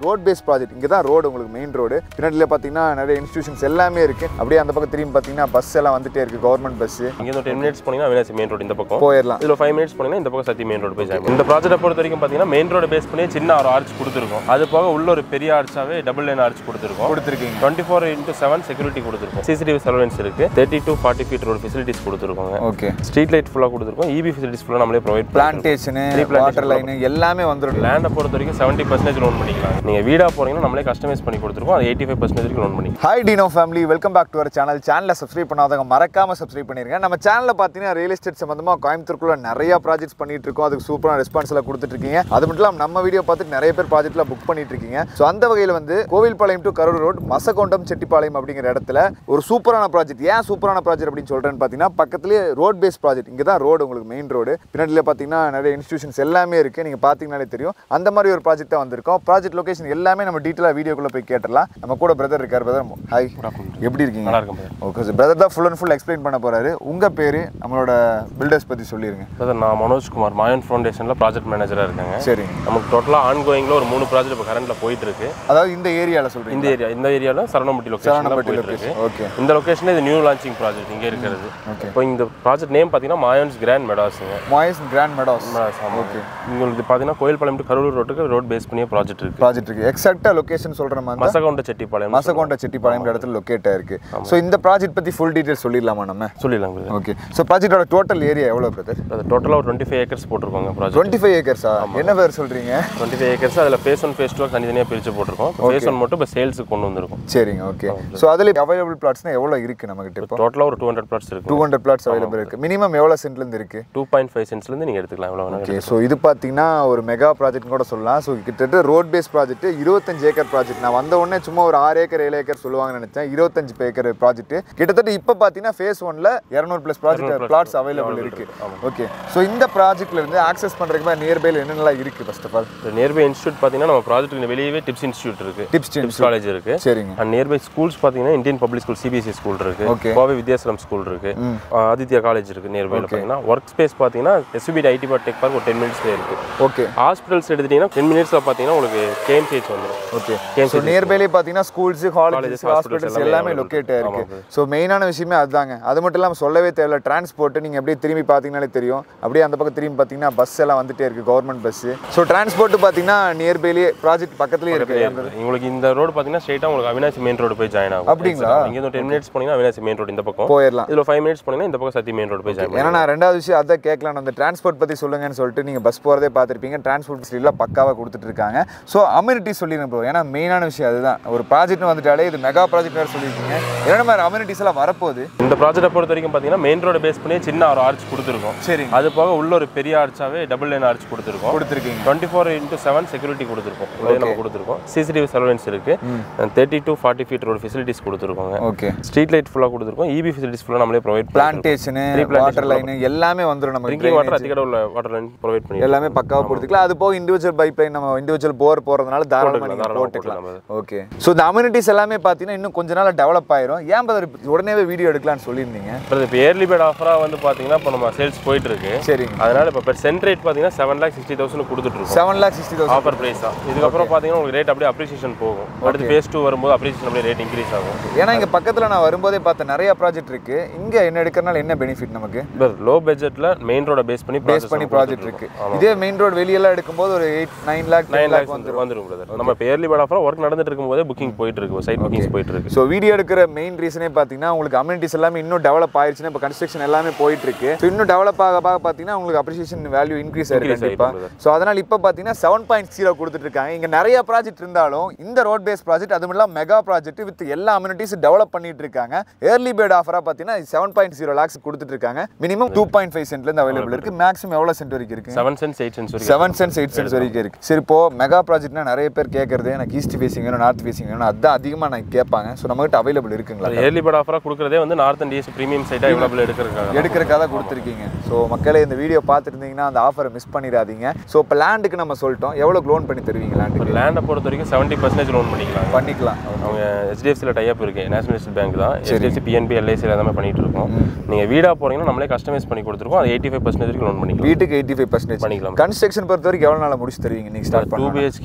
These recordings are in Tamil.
ரோட் பேஸ் ப்ராஜெக்ட் இங்கே தான் ரோடு உங்களுக்கு மெயின் ரோடு பின்னாடியில் பார்த்தீங்கன்னா நிறைய இன்ஸ்டியூஷன்ஸ் எல்லாமே இருக்குது அப்படியே அந்த பக்கம் திரும்பி பார்த்தீங்கன்னா பஸ் எல்லாம் வந்துட்டே இருக்குது கவர்மெண்ட் பஸ்ஸு இங்கே டென் மினிட்ஸ் போனீங்கன்னா அவினாசி மெயின் ரோடு இந்த பக்கம் போயிடலாம் இதில் ஃபைவ் மினிட்ஸ் போனீங்கன்னா இந்த பக்கம் சத்தி மெயின் ரோடு போய் ஜாயின் இந்த ப்ராஜெக்ட்டை பொறுத்த வரைக்கும் பார்த்தீங்கன்னா மெயின் ரோடு பேஸ் பண்ணி சின்ன ஒரு ஆர்ச் கொடுத்துருக்கோம் அது போக உள்ள ஒரு பெரிய ஆர்ச்சாவே டபுள் லைன் ஆர்ச் கொடுத்துருக்கோம் கொடுத்துருக்கீங்க twenty four into seven security கொடுத்துருக்கோம் சிசிடிவி சர்வலன்ஸ் இருக்கு thirty to forty feet road facilities கொடுத்துருக்கோங்க ஓகே ஸ்ட்ரீட் லைட் ஃபுல்லாக கொடுத்துருக்கோம் இபி ஃபெசிலிட்டிஸ் ஃபுல்லாக நம்மளே ப்ரொவைட் பிளான்டேஷனு வாட்டர் லைனு எல்லாமே வந்துடும் லேண்டை பொறுத்த வரைக்கும் செவன்ட்டி பர்சன்டேஜ் லோன் பண்ணிக்கலாம் நீங்கள் வீடாக போறீங்கன்னா நம்மளே கஸ்டமைஸ் பண்ணி கொடுத்துருக்கோம் அது எயிட்டி ஃபைவ் பர்சன்டேஜ் லோன் பண்ணிக்கலாம் hi Dino family welcome back to our channel சேனலை சப்ஸ்கிரைப் பண்ணாதவங்க மறக்காம சப்ஸ்கிரைப் பண்ணிருங்க நம்ம சேனலில் பார்த்தீங்கன்னா ரியல் எஸ்டேட் சம்மந்தமாக கோயம்புத்தூருக்குள்ள நிறைய ப்ராஜெக்ட்ஸ் பண்ணிட்டு இருக்கோம் அதுக்கு சூப்பரான ரெஸ்பான்ஸ் எல்லாம் கொடுத்துட்டு இருக்கீங்க அது மட்டும் இல்லாமல் நம்ம வீடியோ பார்த்துட்டு நிறைய பேர் ப்ராஜெக்ட்ல புக் பண்ணிட்டு இருக்கீங்க ஸோ அந்த வகையில் வந்து கோவில்பாளையம் டு கரூர் ரோட் மசகொண்டம் செட்டிப்பாளையம் அப்படிங்கிற இடத்துல ஒரு சூப்பரான ப்ராஜெக்ட் ஏன் சூப்பரான ப்ராஜெக்ட் அப்படின்னு சொல்றேன்னு பார்த்தீங்கன்னா பக்கத்துலேயே ரோட் பேஸ் ப்ராஜெக்ட் இங்கே தான் ரோடு உங்களுக்கு மெயின் ரோடு பின்னாடியில் பார்த்தீங்கன்னா நிறைய இன்ஸ்டியூஷன்ஸ் எல்லாமே இருக்கு நீங்க பார்த்தீங்கனாலே தெரியும் அந்த மாதிரி ஒரு ப்ராஜெக்ட் தான் வந்திருக்கோம் ப்ராஜெக்ட் லொகேஷன் எல்லாமே நம்ம டீட்டெயிலாக வீடியோக்குள்ள போய் கேட்டுடலாம் நம்ம கூட பிரதர் இருக்கார் பிரதர் ஹாய் எப்படி இருக்கீங்க நல்லா இருக்கும் brother. ஓகே சார் பிரதர் தான் ஃபுல் அண்ட் ஃபுல் எக்ஸ்பிளைன் பண்ண போறாரு உங்க பேரு நம்மளோட பில்டர்ஸ் பத்தி சொல்லிருங்க பிரதர் நான் மனோஜ் குமார் மாயன் ஃபவுண்டேஷனில் ப்ராஜெக்ட் மேனேஜராக இருக்காங்க சரிங்க நமக்கு டோட்டலாக ஆன்கோயிங்கில் ஒரு மூணு ப்ராஜெக்ட் இப்போ கரண்ட்டில் போயிட்டு இருக்கு அதாவது இந்த ஏரியால சொல்றீங்க இந்த ஏரியா இந்த ஏரியாவில் சரணம்பட்டி லொக்கேஷன் சரணப்பட்டி போயிட்டு இருக்கு லொகேஷன் ஓகே இந்த லொகேஷனில் இது நியூ லான்ச்சிங் ப்ராஜெக்ட் இங்கே இருக்கிறது Okay. இப்போ இந்த ப்ராஜெக்ட் நேம் பார்த்தீங்கன்னா மாயன்ஸ் கிராண்ட் மெடாஸுங்க மாயஸ் கிராண்ட் மெடாஸ் ஓகே உங்களுக்கு பார்த்தீங்கன்னா கோயில்பாளையம் to கரூர் ரோட்டுக்கு ரோட் பேஸ் பண்ணிய ப்ராஜெக்ட் இருக்கு ப்ராஜெக்ட் இருக்கு எக்ஸாக்டா லொகேஷன் சொல்ற மாதிரி தான் மசகவுண்ட செட்டிப்பாளையம் மசகொண்ட செட்டிப்பாளையம் இடத்துல லொக்கேட் ஆயிருக்கு ஸோ இந்த ப்ராஜெக்ட் பத்தி ஃபுல் டீடைல் சொல்லிடலாமா நம்ம சொல்லிடலாம் பிரதர் ஓகே ஸோ ப்ராஜெக்டோட டோட்டல் ஏரியா எவ்வளோ பிரதர் அது டோட்டலாக ஒரு டுவெண்ட்டி ஃபைவ் ஏக்கர்ஸ் போட்டிருக்கோங்க ப்ராஜெக்ட் டுவெண்ட்டி ஃபைவ் ஏக்கர்ஸா என்ன பேர் சொல்றீங்க டுவெண்ட்டி ஃபைவ் ஏக்கர்ஸ் அதில் ஃபேஸ் ஒன் ஃபேஸ் டூ தனித்தனியாக பிரித்து போட்டிருக்கோம் ஃபேஸ் ஒன் மட்டும் இப்போ சேல்ஸுக்கு கொண்டு வந்திருக்கோம் சரிங்க ஓகே ஸோ அதில் அவைலபிள் பிளாட்ஸ்னா எவ்வளோ இருக்கு நம்மகிட்ட இப்போ டோட்டலாக ஒரு டூ ஹண்ட்ரட் ப்ளாட்ஸ் இருக்கு டூ ஹண்ட்ரட் பிளாட்ஸ் அவைலபிள் இருக்கு மினிமம் எவ்வளோ சென்ட்லேருந்து இருக்கு டூ பாயிண்ட் ஃபைவ் சென்ட்ஸ்லேருந்து நீங்கள் எடுத்துக்கலாம் எவ்வளோ வேணாலும் ஓகே ஸோ இது பார்த்தீங்கன்னா ஒரு மெகா ப்ராஜெக்ட் கூட சொல்லலாம் ஸோ கிட்டத்தட்ட ரோட் பேஸ் ப்ராஜெக்ட் இருபத்தஞ்சு ஏக்கர் ப்ராஜெக்ட் நான் வந்த உடனே சும்மா ஒரு ஆறு ஏக்கர் ஏழு ஏக்கர் சொல்லுவாங்கன்னு நினைச்சேன் இருபத்தஞ்சு ஏக்கர் ப்ராஜெக்ட் கிட்டத்தட்ட இப்போ பார்த்தீங்கன்னா ஃபேஸ் ஒன்ல இரநூறு ப்ளஸ் ப்ராஜெக்ட் பிளாட்ஸ் அவைலபிள் இருக்கு ஓகே ஸோ இந்த ப்ராஜெக்ட்ல இருந்து ஆக்சஸ் பண்றதுக்கு நியர்பைல என்னென்னலாம் இருக்கு first of all nearby institute பார்த்தீங்கன்னா நம்ம ப்ராஜெக்ட்டுக்கு வெளியவே டிப்ஸ் இன்ஸ்டியூட் இருக்கு டிப்ஸ் டிப்ஸ் காலேஜ் இருக்கு சரிங்க அண்ட் நியர்பை ஸ்கூல்ஸ் பார்த்தீங்கன்னா Indian public school CBSE school இருக்கு Okay. கோவை வித்யாசலம் ஸ்கூல் இருக்கு ஆஹ் ஆதித்யா காலேஜ் இருக்கு நியர்பைல பார்த்தீங்கன்னா ஒர்க் ஸ்பேஸ் பார்த்தீங்கன்னா SPT IT park tech park ஒரு டென் மினிட்ஸ்ல இருக்கு ஓகே ஹாஸ்பிட்டல்ஸ் எடுத்துட்டீங்கன்னா டென் மினிட்ஸ்ல பார்த்தீங்கன்னா உங்களுக்கு கேஎம்சிஹெச் வந்துடும் ஓகே KMCH ஸோ நியர்பைலே பார்த்தீங்கன்னா schools colleges Colleges, hospitals hospitals எல்லாமே எல்லாமே லொக்கேட் available. இருக்கு ஸோ மெயினான விஷயமே அதுதாங்க அது மட்டும் இல்லாமல் சொல்லவே தேவையில்ல டிரான்ஸ்போர்ட் நீங்கள் அப்படியே திரும்பி பார்த்தீங்கனாலே தெரியும் அப்படியே அந்த பக்கம் திரும்பி பார்த்தீங்கன்னா பஸ் எல்லாம் வந்துட்டே இருக்கு கவர்மெண்ட் பஸ் ஸோ டிரான்ஸ்போர்ட் பார்த்தீங்கன்னா நியர்பைலேயே ப்ராஜெக்ட் பக்கத்துலேயே இருக்கு உங்களுக்கு இந்த ரோடு பார்த்தீங்கன்னா ஸ்ட்ரைட்டாக உங்களுக்கு அவினாசி மெயின் ரோடு போய் ஜாயின் ஆகும் அப்படிங்களா? இங்கே இருந்து டென் மினிட்ஸ் போனீங்கன்னா அவினாசி மெயின் ரோடு இந்த பக்கம் போயிடலாம் இதில் ஃபைவ் மினிட்ஸ் போனீங்கன்னா இந்த பக்கம் சத்தி மெயின் ரோடு போய் ஜாயின் ஏன்னா நான் ரெண்டாவது விஷயம் அதான் கேட்கலாம் அந்த டிரான்ஸ்போர்ட் பற்றி சொல்லுங்கன்னு சொல்லிட்டு நீங்கள் பஸ் போகிறதே பார்த்துருப்பீங்க டிரான்ஸ்போர்ட் ஃபெசிலிட்டிலாம் பக்காவாக கொடுத்துட்டு இருக்காங்க ஸோ அம்யூனிட்டி சொல்லிடுங்க ப்ரோ ஏன்னா மெயினான விஷயம் அதுதான் ஒரு ப்ராஜெக்ட் வந்துட்டாலே இது மெகா ப்ராஜெக்ட் வேறு சொல்லியிருக்கீங்க என்னென்ன மாதிரி அம்யூனிட்டிஸ் எல்லாம் வரப்போகுது இந்த ப்ராஜெக்ட்டை பொறுத்த வரைக்கும் பார்த்தீங்கன்னா மெயின் ரோடு பேஸ் பண்ணி சின்ன ஒரு ஆர்ச் கொடுத்துருக்கோம் சரிங்க அது போக உள்ள ஒரு பெரிய ஆர்ச்சாவே டபுள் லைன் ஆர்ச் கொடுத்துருக்கோம் கொடுத்துருக்கீங்க twenty four into seven security கொடுத்துருக்கோம் உள்ளே நம்ம கொடுத்துருக்கோம் சிசிடிவி சர்வலன்ஸ் இருக்கு thirty to forty feet road facilities கொடுத்துருக்கோங்க ஓகே ஸ்ட்ரீட் லைட் ஃபுல்லாக கொடுத்துருக்கோம் இபி ஃபெசிலிட்டிஸ் ஃபுல்லாக நம்மளே ப்ரொவைட் பிளான்டேஷனு வாட்டர் லைனு எல்லாமே வந்துடும் நமக்கு ட்ரிங்கிங் வாட்டர் அதிக உள்ள வாட்டர் லைன் ப்ரொவைட் பண்ணி எல்லாமே பக்காவாக கொடுத்துக்கலாம் அது போக இண்டிவிஜுவல் பைப் லைன் நம்ம இண்டிவிஜுவல் போர் போகிறதுனால தாராளமாக போட்டுக்கலாம், நீங்கள் தாராளமா போட்டுக்கலாம் போட்டுக்கலாம் ஓகே ஸோ இந்த அம்யூனிட்டிஸ் எல்லாமே பார்த்தீங்கன்னா இன்னும் கொஞ்ச நாள் டெவலப் ஆயிரும் ஏன் பதர் உடனே வீடியோ எடுக்கலாம்னு சொல்லியிருந்தீங்க அப்புறம் இப்போ இயர்லி பேட் ஆஃபராக வந்து பார்த்தீங்கன்னா இப்போ நம்ம சேல்ஸ் போயிட்டு இருக்கு சரிங்க அதனால இப்போ பெர் சென்ட் ரேட் பார்த்தீங்கன்னா செவன் லேக் சிக்ஸ்டி தௌசண்ட் கொடுத்துட்டு இருக்கோம் seven lakh sixty thousand offer price தான் இதுக்கப்புறம் பார்த்தீங்கன்னா உங்களுக்கு ரேட் அப்படியே அப்ரிசியேஷன் போகும் அடுத்து ஃபேஸ் டூ வரும்போது அப்ரிசியேஷன் அப்படியே ரேட் இன்க்ரீஸ் ஆகும் ஏன்னா இங்கே பக்கத்தில் நான் வரும்போதே பார்த்த நிறைய ப்ராஜெக்ட் இருக்கு இங்கே என்ன எடுக்கிறனால என்ன பெனிஃபிட் நமக்கு இப்போ லோ பட்ஜெட்டில் மெயின் ரோட பேஸ் பண்ணி பேஸ் பண்ணி ப்ராஜெக்ட் இருக்கு இதே மெயின் ரோடு வெளியெல்லாம் எடுக்கும்போது ஒரு eight nine lakh nine lakhs வந்து வந்துரும் பிரதர் நம்ம இப்போ இயர்லி பேட் ஆஃபராக ஒர்க் நடந்துட்டு இருக்கும்போதே புக்கிங் போயிட்டு இருக்கு சைட் புக்கிங்ஸ் போயிட்டு இருக்கு ஸோ வீடியோ எடுக்கிற மெயின் ரீசனே பார்த்தீங்கன்னா உங்களுக்கு அம்யூனிட்டிஸ் எல்லாமே இன்னும் டெவலப் ஆயிடுச்சுன்னா இப்போ கன்ஸ்ட்ரக்ஷன் எல்லாமே போயிட்டு இருக்கு ஸோ இன்னும் டெவலப் ஆக ஆக பார்த்தீங்கன்னா உங்களுக்கு அப்ரிசியேஷன் வேல்யூ இன்க்ரீஸ் ஆயிருக்கு Increase கண்டிப்பா ஆயிருக்கு ஸோ அதனால் இப்போ பார்த்தீங்கன்னா செவன் பாயிண்ட் ஜீரோ கொடுத்துட்டு இருக்காங்க இங்கே நிறைய ப்ராஜெக்ட் இருந்தாலும் இந்த ரோட் பேஸ் ப்ராஜெக்ட் அதுவும் இல்லாமல் மெகா ப்ராஜெக்ட் வித் எல்லா அம்யூனிட்டிஸ் டெவலப் பண்ணிட்டு இருக்காங்க ஏர்லி பேட் ஆஃபராக பார்த்தீங்கன்னா செவன் பாயிண்ட் ஜீரோ லேக்ஸ் கொடுத்துட்டு இருக்காங்க மினிமம் டூ பாயிண்ட் ஃபைவ் சென்ட்லேருந்து அவைலபிள் இருக்கு மேக்ஸிமம் எவ்வளோ சென்ட் வரைக்கும் இருக்கு செவன் சென்ஸ் எயிட் சென்ஸ் வரைக்கும் செவன் சென்ஸ் எயிட் சென்ஸ் வரைக்கும் இருக்கு சரி இப்போ மெகா ப்ராஜெக்ட்னா நிறைய பேர் கேட்கறது எனக்கு ஈஸ்ட் ஃபேசிங் வேணும் நார்த் ஃபேசிங் வேணும் அதான் அதிகமாக நான் கேட்பாங்க ஸோ நம்மகிட்ட அவைலபிள் இருக்குங்களா இயர்லி பேட் ஆஃபராக கொடுக்குறதே வந்து நார்த் அண்ட் ஈஸ்ட் ப்ரீமியம் சைட்டாக அவைலபிள் எடுக்கிறதுக்காக எடுக்கிறக்காக தான் கொடுத்துருக்கீங்க ஸோ மக்களே இந்த வீடியோ பார்த்துருந்தீங்கன்னா அந்த ஆஃபரை மிஸ் பண்ணிடாதீங்க ஸோ இப்போ லேண்டுக்கு நம்ம சொல்லிட்டோம் எவ்வளோ லோன் பண்ணி தருவீங்க லேண்டுக்கு லேண்டை பொறுத்த வரைக்கும் செவன்ட்டி பர்சன்டேஜ் லோன் பண்ணிக்கலாம் பண்ணிக்கலாம் அவங்க ஹெச்டிஎஃப்சியில் டைப் இருக்கு நேஷனலிஸ்ட் பேங்க் தான் ஹெச்டிஎஃப்சி பிஎன்பி எல்ஐசி எல்லாமே பண்ணிட்டு இருக்கோம் நீங்கள் வீடாக போறீங்கன்னா நம்மளே கஸ்டமைஸ் பண்ணி கொடுத்துருக்கோம் அது எயிட்டி ஃபைவ் பர்சன்டேஜ் வரைக்கும் லோன் பண்ணிக்கலாம் வீட்டுக்கு எயிட்டி ஃபைவ் பர்சன்டேஜ் பண்ணிக்கலாம் கன்ஸ்ட்ரக்ஷன் பொறுத்த வரைக்கும் எவ்வளோ நாள் முடிச்சு தருவீங்க நீங்கள் ஸ்டார்ட் டூ பண்ணலாம் பிஹெச்கே அப்படிங்கும்போது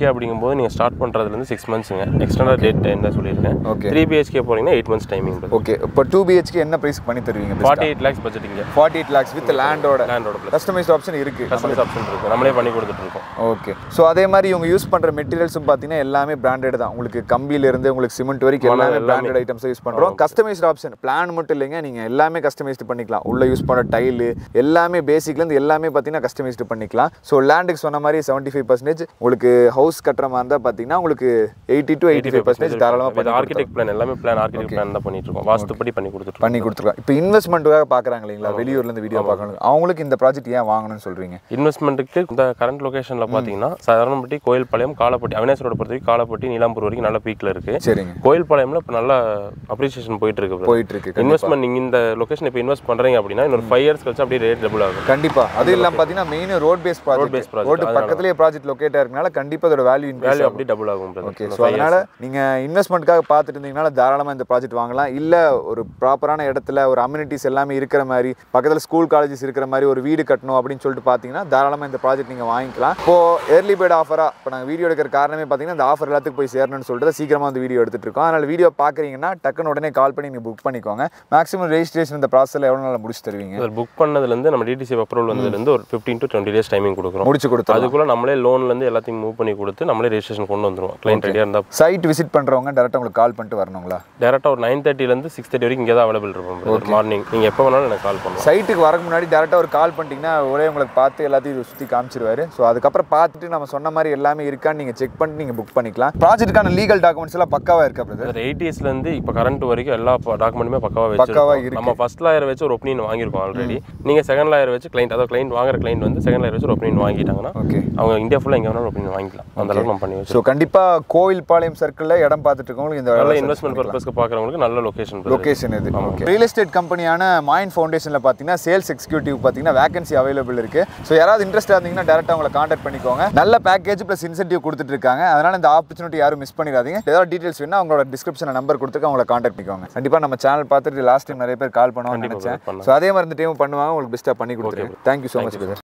போது நீங்கள் ஸ்டார்ட் பண்ணுறதுலேருந்து சிக்ஸ் மந்த்ஸுங்க எக்ஸ்டெண்டா டேட் டைம் தான் சொல்லியிருக்கேன் ஓகே த்ரீ பிஹெச்கே போகிறீங்கன்னா எயிட் மந்த்ஸ் டைமிங் ஓகே இப்போ டூ பிஹெச்க்கு என்ன ப்ரைஸ் பண்ணி தருவீங்க ஃபார்ட்டி எயிட் லேக்ஸ் பட்ஜெட் இங்கே ஃபார்ட்டி எயிட் லேக்ஸ் வித் லேண்டோட லேண்டோட ப்ளஸ் கஸ்டமைஸ்ட் ஆப்ஷன் இருக்கு கஸ்டமைஸ் ஆப்ஷன் இருக்குது நம்மளே பண்ணி கொடுத்துட்ருக்கோம் ஓகே ஸோ அதே மாதிரி இவங்க யூஸ் பண்ணுற மெட்டீரியல்ஸும் பார்த்தீங்கன்னா எல்லாமே பிராண்டட் தான் உங்களுக்கு கம்பியிலிருந்து உங்களுக்கு சிமெண்ட் வரைக்கும் எல்லாமே பிராண்டட் ஐட்டம்ஸ் யூஸ் பண்ணுறோம் கஸ்டமைஸ்ட் ஆப்ஷன் பிளான் மட்டும் இல்லைங்க நீங்கள் எல்லாமே கஸ்டமைஸ்டு பண்ணிக்கலாம் உள்ள யூஸ் பண்ண டைலு எல்லாமே பேசிக்லேருந்து எல்லாமே பார்த்தீங்கன்னா கஸ்டமைஸ்டு பண்ணிக்கலாம் ஸோ லேண்டுக்கு சொன்ன மாதிரி செவன்ட்டி ஃபைவ் பர்சன்டேஜ் உங்களுக்கு ஹவுஸ் கட்டுற மாதிரி இருந்தால் பார்த்தீங்கன்னா உங்களுக்கு eighty to eighty five percentage தாராளமாக பண்ணி ஆர்கிடெக்ட் பிளான் எல்லாமே பிளான் ஆர்கிடெக்ட் பிளான் தான் பண்ணிட்டு இருக்கோம் வாஸ்துப்படி பண்ணி கொடுத்துட்டு பண்ணி கொடுத்துருக்கோம் இப்போ இன்வெஸ்ட்மெண்ட்டுக்காக பார்க்குறாங்க இல்லைங்களா வெளியூர்லேருந்து வீடியோ பார்க்கணும் அவங்களுக்கு இந்த ப்ராஜெக்ட் ஏன் வாங்கணும்னு சொல்கிறீங்க இன்வெஸ்ட்மெண்ட்டுக்கு இந்த கரண்ட் லொகேஷன்ல பாத்தீங்கன்னா சரணம்பட்டி கோயில்பாளையம் காலப்பட்டி அவினாசி ரோட பொறுத்த வரைக்கும் காலப்பட்டி நீலாம்பூர் வரைக்கும் நல்ல பீக்ல இருக்கு சரிங்க கோயில்பாளையம்ல இப்போ நல்ல அப்ரிசியேஷன் போயிட்டு இருக்கு போயிட்டு இருக்கு இன்வெஸ்ட்மெண்ட் நீங்க இந்த லொகேஷன் இப்போ இன்வெஸ்ட் பண்றீங்க அப்படின்னா இன்னொரு ஃபைவ் இயர்ஸ் கழிச்சு அப்படியே ரேட் டபுள் ஆகும் கண்டிப்பா அது இல்லாம பாத்தீங்கன்னா main road base project based project, ரோடு பக்கத்துலயே ப்ராஜெக்ட் லொகேட் இருக்கனால கண்டிப்பா அதோட வேல்யூ இன்க்ரீஸ் வேல்யூ அப்படியே டபுள் ஆகும் brother. ஓகே ஸோ அதனால நீங்க இன்வெஸ்ட்மெண்ட்காக பார்த்துட்டு இருந்தீங்கன்னா தாராளமா இந்த ப்ராஜெக்ட் வாங்கலாம் இல்ல ஒரு ப்ராப்பரான இடத்துல ஒரு அம்யூனிட்டிஸ் எல்லாமே இருக்கிற மாதிரி பக்கத்துல ஸ்கூல் காலேஜஸ் இருக்கிற மாதிரி ஒரு வீடு கட்டணும் அப்படின்னு சொல்லிட்டு பார்த்தீங்கன்னா தாராளமா இந்த ப்ராஜெக்ட் நீங்க வாங்கிக்கலாம் இப்போ ஏர்லி பேர்ட் ஆஃபரா இப்போ நாங்கள் வீடியோ எடுக்கிற காரணமே பார்த்தீங்கன்னா இந்த ஆஃபர் எல்லாத்துக்கும் போய் சேரணும்னு சொல்லிட்டு சீக்கிரமா வந்து வீடியோ எடுத்துட்டு இருக்கோம் அதனால வீடியோ பார்க்குறீங்கன்னா டக்குன்னு உடனே கால் பண்ணி நீங்க புக் பண்ணிக்கோங்க மேக்ஸிமம் ரெஜிஸ்ட்ரேஷன் இந்த ப்ராசஸில் எவ்வளோ நாள் முடிச்சு தருவீங்க சார் புக் பண்ணதுலேருந்து நம்ம டிடிசி அப்ரூவல் வந்ததுலேருந்து ஒரு fifteen to twenty days timing கொடுக்குறோம் முடிச்சு கொடுத்தா அதுக்குள்ள நம்மளே லோன்லேருந்து எல்லாத்தையும் மூவ் பண்ணி கொடுத்து நம்மளே ரெஜிஸ்ட்ரேஷன் கொண்டு வந்துருவோம் கிளைண்ட் ரெடியாக இருந்தால் சைட் விசிட் பண்றவங்க டேரெக்டாக உங்களுக்கு கால் பண்ணிட்டு வரணுங்களா டேரெக்டாக ஒரு நைன் தேர்ட்டிலேருந்து சிக்ஸ் தேர்ட்டி வரைக்கும் இங்கே தான் அவைலபிள் இருப்போம் மார்னிங் நீங்கள் எப்போ வேணாலும் எனக்கு கால் பண்ணலாம் சைட்டுக்கு வரக்கு முன்னாடி டேரெக்டாக ஒரு கால் பண்ணிட்டீங்கன்னா ஒரே உங்களுக்கு பார்த்து எல்லாத்தையும் சுற்றி காமிச்சிருவாரு ஸோ அதுக்கப்புறம் பார்த்துட்டு நம்ம சொன்ன மாதிரி எல்லாமே இருக்கான்னு நீங்கள் செக் பண்ணிட்டு நீங்கள் புக் பண்ணிக்கலாம் ப்ராஜெக்ட்டுக்கான லீகல் டாக்குமெண்ட்ஸ் எல்லாம் பக்காவாக இருக்கா பிரதர் சார் எயிட்டிஸ்லேருந்து இப்போ கரண்ட் வரைக்கும் எல்லா டாக்குமெண்ட்டுமே பக்காவாக பக்காவா வச்சு இருக்கு. நம்ம ஃபர்ஸ்ட் லாயர் வச்சு ஒரு ஒப்பீனியன் வாங்கியிருக்கோம் ஆல்ரெடி நீங்கள் செகண்ட் லாயர் வச்சு கிளைண்ட் அதாவது கிளைண்ட் வாங்குற கிளைண்ட் வந்து செகண்ட் லாயர் வச்சு ஒரு ஒப்பீனியன் வாங்கிட்டாங்கன்னா ஓகே அவங்க இந்தியா ஃபுல்லாக எங்கே வேணாலும் ஒப்பீனியன் வாங்கிக்கலாம் அந்த அளவுக்கு நம்ம பண்ணி வச்சு ஸோ கண்டிப்பாக கோவில்பாளையம் சர்க்கிளில் இடம் பார்த்துட்டு இருக்கவங்களுக்கு இந்த நல்ல இன்வெஸ்ட்மெண்ட் பர்பஸ்க்கு பார்க்குறவங்களுக்கு நல்ல லொகேஷன் லொகேஷன் இது ஓகே ரியல் எஸ்டேட் கம்பெனியான மைண்ட் ஃபவுண்டேஷனில் பார்த்தீங்கன்னா சேல்ஸ் எக்ஸிக்யூட்டிவ் பார்த்தீங்கன்னா வேகன்சி அவைலபிள் இருக்கு ஸோ யாராவது இன்ட்ரெஸ்ட் இருந்தீங்கன்னா டேரெக்டாக உங்களை காண்டாக்ட் பண்ணிக்கோங்க நல்ல பேக்கேஜ் ப்ளஸ் இன்சென்டிவ் கொடுத்துட்டு இருக்காங்க அதனால இந்த ஆப்பர்ச்சுனிட்டி யாரும் மிஸ் பண்ணிடாதீங்க ஏதாவது டீடைல்ஸ் வேணா அவங்களோட டிஸ்கிரிப்ஷனில் நம்பர் கொடுத்துருக்க அவங்களை காண்டாக்ட் பண்ணிக்கோங்க கண்டிப்பாக நம்ம சேனல் பார்த்துட்டு லாஸ்ட் டைம் நிறைய பேர் கால் பண்ணுவாங்க நினைச்சேன் பண்ணலாம். ஸோ அதே மாதிரி இந்த டைம் பண்ணுவாங்க உங்களுக்கு பெஸ்ட்டாக பண்ணி கொடுத்துருக்கேன் தேங்க்யூ ஸோ மச் பிரதர்